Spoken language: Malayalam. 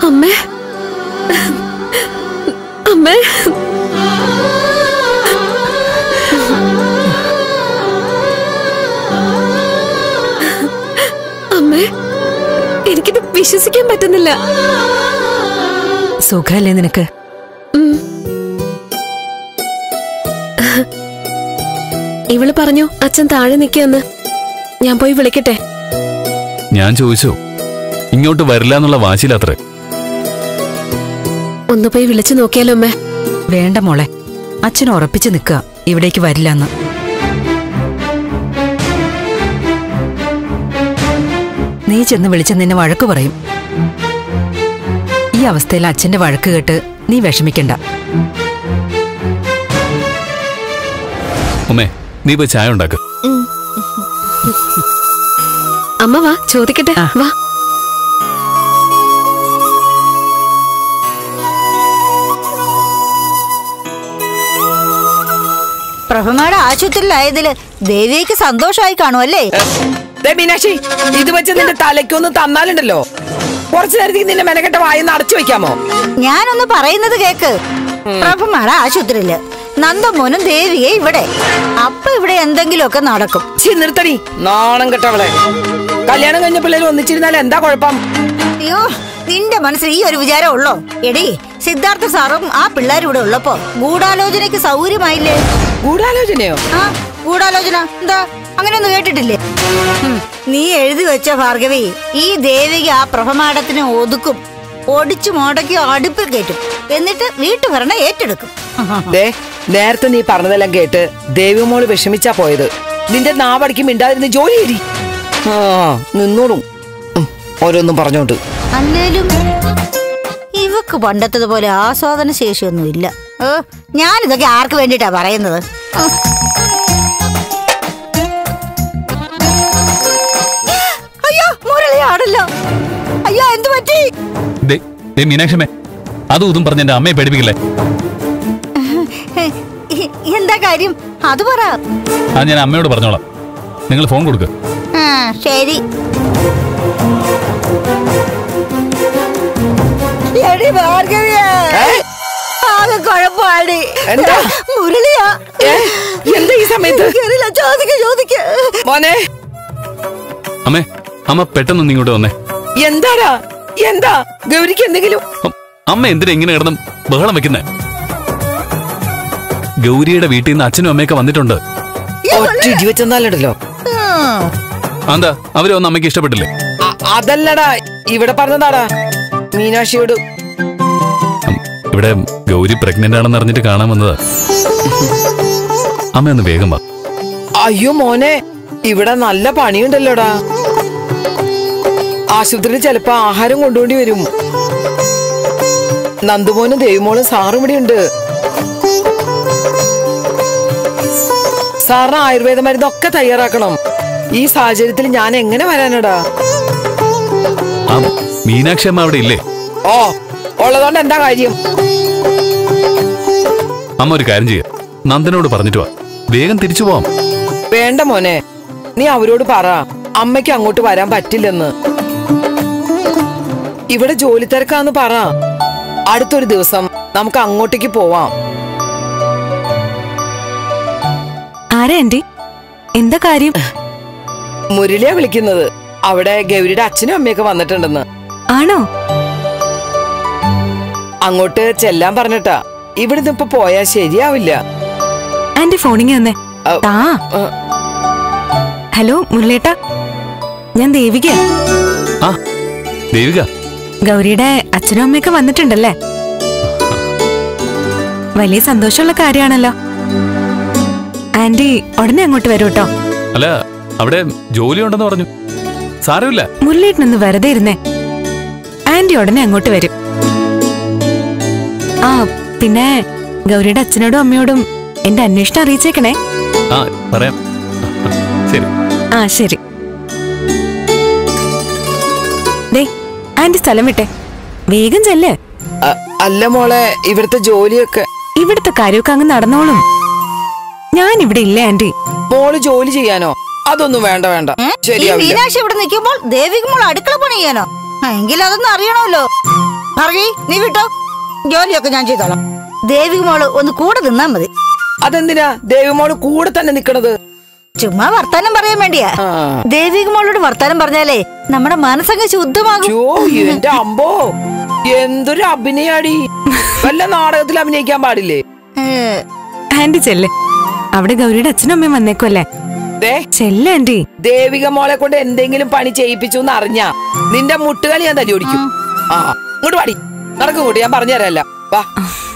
അമ്മേ അമ്മേ അമ്മേ എനിക്കിത് വിശ്വസിക്കാൻ പറ്റുന്നില്ല സുഖല്ലേ നിനക്ക് ഉം. ഇവള് പറഞ്ഞു അച്ഛൻ താഴെ നിൽക്കുമെന്ന് ഞാൻ പോയി വിളിക്കട്ടെ ഞാൻ ചോദിച്ചു ഇങ്ങോട്ട് വരില്ല എന്നുള്ള വാശിയിലത്രേ ഒന്ന് പോയി വിളിച്ചു നോക്കിയാലോ അമ്മേ വേണ്ട മോളെ അച്ഛൻ ഉറപ്പിച്ചു നിൽക്കുക ഇവിടേക്ക് വരില്ലെന്ന് നീ ചെന്ന് വിളിച്ച നിന്നെ വഴക്ക് പറയും ഈ അവസ്ഥയിൽ അച്ഛന്റെ വഴക്ക് കേട്ട് നീ വിഷമിക്കണ്ട ഉമ്മേ നീ പോയി ചായ ഉണ്ടാക്ക് അമ്മ വാ ചോദിക്കട്ടെ ആ. വാ പ്രഭമയുടെ ആശുപത്രിയിലായതില് ദേവിക്ക് സന്തോഷമായി കാണുമല്ലേ ദേ മീനാക്ഷി ഇത് വെച്ച് നിന്റെ തലയ്ക്കൊന്ന് തന്നാലുണ്ടല്ലോ കുറച്ചു നേരത്തേക്ക് നിന്റെ മെനക്കെട്ട വായിന്ന് അടച്ചു വെക്കാമോ ഞാനൊന്ന് പറയുന്നത് കേക്ക് പ്രഭമയുടെ ആശുപത്രിയില് നന്ദമോനും ദേവിയെ ഇവിടെ അപ്പൊ ഇവിടെ എന്തെങ്കിലുമൊക്കെ നടക്കും ചി നിർത്തടി നാണം കെട്ടവളെ കല്യാണം കഴിഞ്ഞ പിള്ളേർ ഒന്നിച്ചിരുന്നാൽ എന്താ കുഴപ്പം അയ്യോ നിന്റെ മനസ്സിൽ ഈ ഒരു വിചാരം ഉള്ളോ എടി സിദ്ധാർത്ഥ സാറും ആ പിള്ളേരും ഇവിടെ ഉള്ളപ്പോ ഗൂഢാലോചനയ്ക്ക് സൗകര്യമായില്ലേ ഗൂഢാലോചനയോ ആ ഗൂഢാലോചന എന്താ അങ്ങനെയൊന്നും കേട്ടിട്ടില്ലേ ഹും, നീ എഴുതി വെച്ച ഭാർഗവി ഈ ദേവിക ആ പ്രഭമാടത്തിനെ ഒതുക്കും ഒടിച്ചു മുടക്കി അടുപ്പിൽ കയറ്റും എന്നിട്ട് വീട്ടുഭരണം ഏറ്റെടുക്കും ദേ നേരത്തെ നീ പറഞ്ഞതെല്ലാം കേട്ട് ദേവിമോള് വിഷമിച്ചാ പോയത് നിന്റെ നാവടിക്ക് മിണ്ടാതിരുന്ന് ജോലി ചെയ്തി ആ നിന്നോളും ഉം, ഓരോന്നും പറഞ്ഞോണ്ട് അല്ലേലും ഇവക്ക് പണ്ടത്തതുപോലെ ആസ്വാദന ശേഷിയൊന്നും ഇല്ല ഏ, ഞാനിതൊക്കെ ആർക്ക് വേണ്ടിയിട്ടാ പറയുന്നത് ഉം. അയ്യോ മുരളിയാടല്ലോ അയ്യോ എന്തു പറ്റി ദേ ദേ മീനാക്ഷമ്മേ അതും ഇതും പറഞ്ഞ എന്റെ അമ്മയെ പേടിപ്പിക്കില്ലേ എ- എന്താ കാര്യം അത് പറ അത് ഞാൻ അമ്മയോട് പറഞ്ഞോളാം നിങ്ങൾ ഫോൺ കൊടുക്ക് ആ ശരി എടി ഭാർഗവിയേ ആകെ കുഴപ്പമാടി എന്താ? മുരളിയാ ഏ? എന്താ ഈ സമയത്ത് കേറില്ല ചോദിക്ക ചോദിക്ക മോനെ അമ്മേ അമ്മ പെട്ടെന്ന് ഇങ്ങോട്ട് വന്നേ എന്താടാ എന്താ ഗൗരിക്ക് എന്തെങ്കിലും അം- അമ്മ എന്തിനാ ഇങ്ങനെ കിടന്നും ബഹളം വെക്കുന്നേ ഗൗരിയുടെ വീട്ടിൽ നിന്ന് അച്ഛനും അമ്മയൊക്കെ വന്നിട്ടുണ്ട് ഒറ്റ ഇടി വെച്ചെന്നാലുണ്ടല്ലോ എന്താ അവരെ ഒന്നും അമ്മയ്ക്ക് ഇഷ്ടപ്പെട്ടില്ലേ അ- അതല്ലടാ ഇവിടെ പറഞ്ഞതാടാ മീനാക്ഷിയോട് അം, ഇവിടെ ഗൗരി പ്രഗ്നന്റ് ആണെന്ന് അറിഞ്ഞിട്ട് കാണാൻ വന്നതാ അമ്മ ഒന്ന് വേഗം വാ അയ്യോ മോനെ ഇവിടെ നല്ല പണിയുണ്ടല്ലോടാ ആശുപത്രിയിൽ ചിലപ്പോ ആഹാരം കൊണ്ടുപോണ്ടി വരും നന്ദുമോനും ദേവിമോളും സാറും ഇവിടെ ഉണ്ട് സാറിന് ആയുർവേദ മരുന്നൊക്കെ തയ്യാറാക്കണം ഈ സാഹചര്യത്തിൽ ഞാൻ എങ്ങനെ വരാനടാ ആ മീനാക്ഷി അമ്മ അവിടെ ഇല്ലേ ഓ ഉള്ളതുകൊണ്ട് എന്താ കാര്യം അമ്മ ഒരു കാര്യം ചെയ്യ നന്ദനോട് പറഞ്ഞിട്ട് വാ വേഗം തിരിച്ചു പോവാം വേണ്ട മോനെ നീ അവരോട് പറ അമ്മയ്ക്ക് അങ്ങോട്ട് വരാൻ പറ്റില്ലെന്ന് ഇവിടെ ജോലി തിരക്കാന്ന് പറ അടുത്തൊരു ദിവസം നമുക്ക് അങ്ങോട്ടേക്ക് പോവാം ആരാ ആന്റി എന്താ കാര്യം മുരളിയാ വിളിക്കുന്നത് അവിടെ ഗൗരിയുടെ അച്ഛനും അമ്മയൊക്കെ വന്നിട്ടുണ്ടെന്ന് ആണോ അങ്ങോട്ട് ചെല്ലാൻ പറഞ്ഞിട്ടാ ഇവിടുന്ന് ഇപ്പൊ പോയാ ശരിയാവില്ല ആന്റി ഫോണിങ് തന്നെ ഔ. താ ആ, ഹലോ മുരളേട്ട ഞാൻ ദേവിക ആ ദേവിക ഗൗരിയുടെ അച്ഛനും അമ്മയൊക്കെ വന്നിട്ടുണ്ടല്ലേ വലിയ സന്തോഷമുള്ള കാര്യമാണല്ലോ ആന്റി ഉടനെ അങ്ങോട്ട് വരൂ കേട്ടോ അല്ല അവിടെ ജോലി ഉണ്ടെന്ന് പറഞ്ഞു സാരമില്ല മുരളേട്ടനൊന്ന് വെറുതെ ഇരുന്നേ ആന്റി ഉടനെ അങ്ങോട്ട് വരും ആ പിന്നെ ഗൗരിയുടെ അച്ഛനോടും അമ്മയോടും എന്റെ അന്വേഷണം അറിയിച്ചേക്കണേ ആ പറയാം ശരി ആ ശരി ദേ ആന്റി സ്ഥലം വിട്ടെ വേഗം ചെല്ല് അ- അല്ല മോളെ ഇവിടുത്തെ ജോലിയൊക്കെ ഇവിടുത്തെ കാര്യമൊക്കെ അങ്ങ് നടന്നോളും ഞാൻ ഇവിടെ ഇല്ല ആന്റി മോള് ജോലി ചെയ്യാനോ അതൊന്നും വേണ്ട വേണ്ട ഏ? ഈ ശരിയാവില്ല മീനാക്ഷി ഇവിടെ നിൽക്കുമ്പോൾ ദേവിക മോൾ അടുക്കള പണി ചെയ്യാനോ എങ്കിൽ അതൊന്നും അറിയണമല്ലോ ഭാർഗവി നീ വിട്ടോ ജോലിയൊക്കെ ഞാൻ ചെയ്തോളാം ദേവിക മോള് ഒന്ന് കൂടെ നിന്നാ മതി അതെന്തിനാ ദേവിമോള് കൂടെ തന്നെ നിക്കണത് ചുമ്മാ വർത്താനം പറയാൻ വേണ്ടിയാ ആ. ദേവിക മോളോട് വർത്താനം പറഞ്ഞാലേ നമ്മുടെ മനസ്സങ്ങ് ശുദ്ധമാകും ചോ എന്റെ അമ്പോ എന്തൊരു അഭിനയാടി വല്ല നാടകത്തിൽ അഭിനയിക്കാൻ പാടില്ലേ ഏ, ആന്റി ചെല്ല് അവിടെ ഗൗരിയുടെ അച്ഛനും അമ്മയും വന്നേക്കുമല്ലേ ദേ ചെല്ല് ആന്റി ദേവിക മോളെ കൊണ്ട് എന്തെങ്കിലും പണി ചെയ്യിപ്പിച്ചു എന്ന് അറിഞ്ഞാ നിന്റെ മുട്ടുകളി ഞാൻ തല്ലി ഓടിക്കും ആ ഇങ്ങോട്ട് പാടി നടക്കും കൂട്ടി ഞാൻ പറഞ്ഞു തരാല്ല വാ